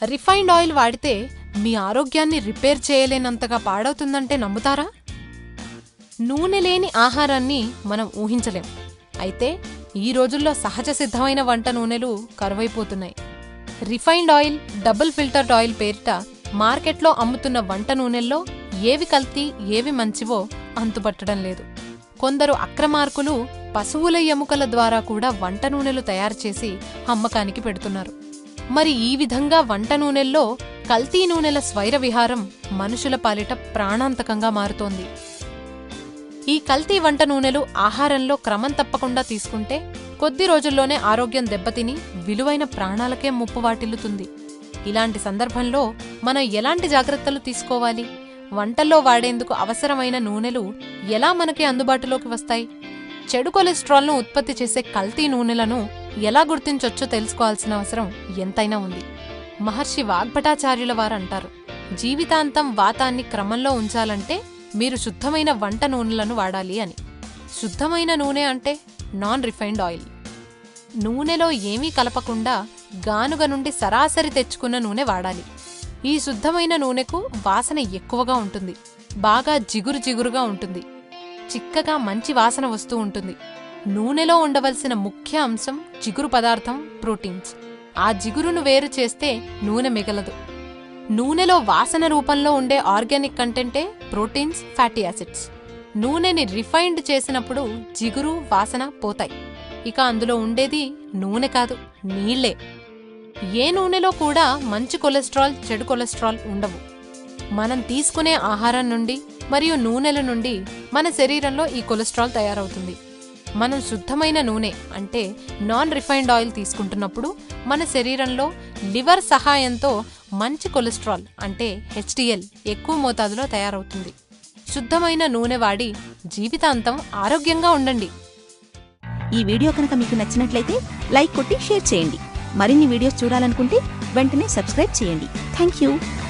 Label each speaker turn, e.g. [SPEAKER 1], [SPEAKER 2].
[SPEAKER 1] refined oil వాడితే మీ ఆరోగ్యాన్ని repair చేయలేనంతగా పాడవుతుందంటే నమ్ముతారా నూనె లేని ఆహారాన్ని మనం ఊహించలేం అయితే ఈ రోజుల్లో సహజ సిద్ధమైన వంట నూనెలు కరువైపోతున్నాయి refined oil double filtered oil పేరిట మార్కెట్లో అమ్ముతున్న వంట నూనెల్లో ఏవి కల్తీ ఏవి మంచివో అంతుపట్టడం లేదు కొందరు అక్రమార్కులు పశువుల ఎముకల ద్వారా కూడా వంట నూనెలు తయారు చేసి అమ్మకానికి పెడుతున్నారు మరి ఈ విధంగా వంట నూనెల్లో కల్తీ నూనెల స్వైర విహారం మనుషుల పాలిట ప్రాణాంతకంగా మారుతోంది ఈ కల్తీ వంట నూనెలు ఆహారంలో క్రమం తప్పకుండా తీసుకుంటే కొద్ది రోజుల్లోనే ఆరోగ్యం దెబ్బతిని విలువైన ప్రాణాలకే ముప్పు వాటిల్లుతుంది ఇలాంటి సందర్భంలో మనం ఎలాంటి జాగ్రత్తలు తీసుకోవాలి వంటల్లో వాడేందుకు అవసరమైన నూనెలు ఎలా మనకి అందుబాటులోకి వస్తాయి చెడు కొలెస్ట్రాల్ను ఉత్పత్తి చేసే కల్తీ నూనెలను ఎలా గుర్తించొచ్చో తెలుసుకోవాల్సిన అవసరం ఎంతైనా ఉంది మహర్షి వాగ్భటాచార్యుల వారంటారు జీవితాంతం వాతాన్ని క్రమంలో ఉంచాలంటే మీరు శుద్ధమైన వంట నూనెలను వాడాలి అని శుద్ధమైన నూనె అంటే నాన్ రిఫైన్డ్ ఆయిల్ నూనెలో ఏమీ కలపకుండా గానుగ నుండి సరాసరి తెచ్చుకున్న నూనె వాడాలి ఈ శుద్ధమైన నూనెకు వాసన ఎక్కువగా ఉంటుంది బాగా జిగురు జిగురుగా ఉంటుంది చిక్కగా మంచి వాసన వస్తూ ఉంటుంది నూనెలో ఉండవలసిన ముఖ్య అంశం జిగురు పదార్థం ప్రోటీన్స్ ఆ జిగురును వేరు చేస్తే నూనె మిగలదు నూనెలో వాసన రూపంలో ఉండే ఆర్గానిక్ కంటెంటే ప్రోటీన్స్ ఫ్యాటీ యాసిడ్స్ నూనెని రిఫైన్డ్ చేసినప్పుడు జిగురు వాసన పోతాయి ఇక అందులో ఉండేది నూనె కాదు నీళ్లే ఏ నూనెలో కూడా మంచి కొలెస్ట్రాల్ చెడు కొలెస్ట్రాల్ ఉండవు మనం తీసుకునే ఆహారం నుండి మరియు నూనెల నుండి మన శరీరంలో ఈ కొలెస్ట్రాల్ తయారవుతుంది మనం శుద్ధమైన నూనె అంటే నాన్ రిఫైన్డ్ ఆయిల్ తీసుకుంటున్నప్పుడు మన శరీరంలో లివర్ సహాయంతో మంచి కొలెస్ట్రాల్ అంటే హెచ్డిఎల్ ఎక్కువ మోతాదులో తయారవుతుంది శుద్ధమైన నూనె వాడి జీవితాంతం ఆరోగ్యంగా ఉండండి
[SPEAKER 2] ఈ వీడియో కనుక మీకు నచ్చినట్లయితే లైక్ కొట్టి షేర్ చేయండి మరిన్ని వీడియోస్ చూడాలనుకుంటే వెంటనే సబ్స్క్రైబ్ చేయండి థ్యాంక్ యూ